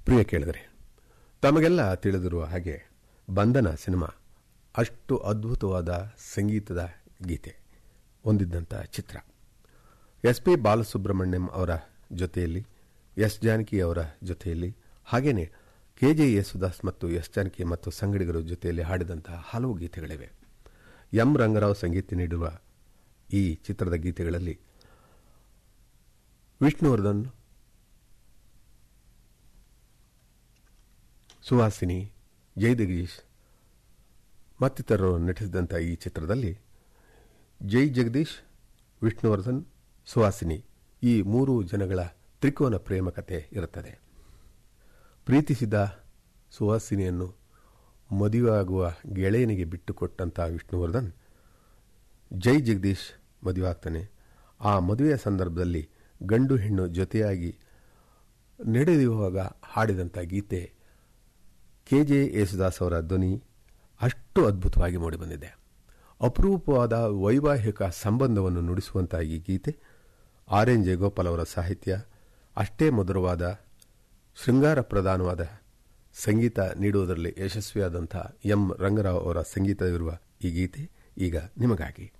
ಪ್ರಿಯ ಕೇಳಿದರೆ ತಮಗೆಲ್ಲ ತಿಳಿದಿರುವ ಹಾಗೆ ಬಂಧನ ಸಿನಿಮಾ ಅಷ್ಟು ಅದ್ಭುತವಾದ ಸಂಗೀತದ ಗೀತೆ ಹೊಂದಿದ್ದಂಥ ಚಿತ್ರ ಎಸ್ ಪಿ ಬಾಲಸುಬ್ರಹ್ಮಣ್ಯಂ ಅವರ ಜೊತೆಯಲ್ಲಿ ಎಸ್ ಜಾನಕಿ ಅವರ ಜೊತೆಯಲ್ಲಿ ಹಾಗೇನೆ ಕೆ ಜೆ ಯೇಸುದಾಸ್ ಮತ್ತು ಎಸ್ ಜಾನಕಿ ಮತ್ತು ಸಂಗಡಿಗರ ಜೊತೆಯಲ್ಲಿ ಹಾಡಿದಂತಹ ಹಲವು ಗೀತೆಗಳಿವೆ ಎಂ ರಂಗರಾವ್ ಸಂಗೀತ ನೀಡಿರುವ ಈ ಚಿತ್ರದ ಗೀತೆಗಳಲ್ಲಿ ವಿಷ್ಣುವರ್ಧನ್ ಸುಹಾಸಿನಿ ಜಯದಗೀಶ್ ಮತ್ತಿತರರು ನಟಿಸಿದಂಥ ಈ ಚಿತ್ರದಲ್ಲಿ ಜೈ ಜಗದೀಶ್ ವಿಷ್ಣುವರ್ಧನ್ ಸುಹಾಸಿನಿ ಈ ಮೂರು ಜನಗಳ ತ್ರಿಕೋನ ಪ್ರೇಮ ಕಥೆ ಇರುತ್ತದೆ ಪ್ರೀತಿಸಿದ ಸುಹಾಸಿನಿಯನ್ನು ಮದುವೆಯಾಗುವ ಗೆಳೆಯನಿಗೆ ಬಿಟ್ಟುಕೊಟ್ಟಂಥ ವಿಷ್ಣುವರ್ಧನ್ ಜೈ ಜಗದೀಶ್ ಮದುವೆ ಆಗ್ತಾನೆ ಆ ಮದುವೆಯ ಸಂದರ್ಭದಲ್ಲಿ ಗಂಡು ಹೆಣ್ಣು ಜೊತೆಯಾಗಿ ನಡೆಯುವಾಗ ಹಾಡಿದಂಥ ಗೀತೆ ಕೆ ಜೆ ಯೇಸುದಾಸ್ ಅವರ ಧ್ವನಿ ಅಷ್ಟು ಅದ್ಭುತವಾಗಿ ಮೂಡಿಬಂದಿದೆ ಅಪರೂಪವಾದ ವೈವಾಹಿಕ ಸಂಬಂಧವನ್ನು ನುಡಿಸುವಂಥ ಈ ಗೀತೆ ಆರ್ ಎನ್ ಜಯಗೋಪಾಲ್ ಅವರ ಸಾಹಿತ್ಯ ಅಷ್ಟೇ ಮಧುರವಾದ ಶೃಂಗಾರ ಪ್ರಧಾನವಾದ ಸಂಗೀತ ನೀಡುವುದರಲ್ಲಿ ಯಶಸ್ವಿಯಾದಂಥ ಎಂ ರಂಗರಾವ್ ಅವರ ಸಂಗೀತವಿರುವ ಈ ಗೀತೆ ಈಗ ನಿಮಗಾಗಿ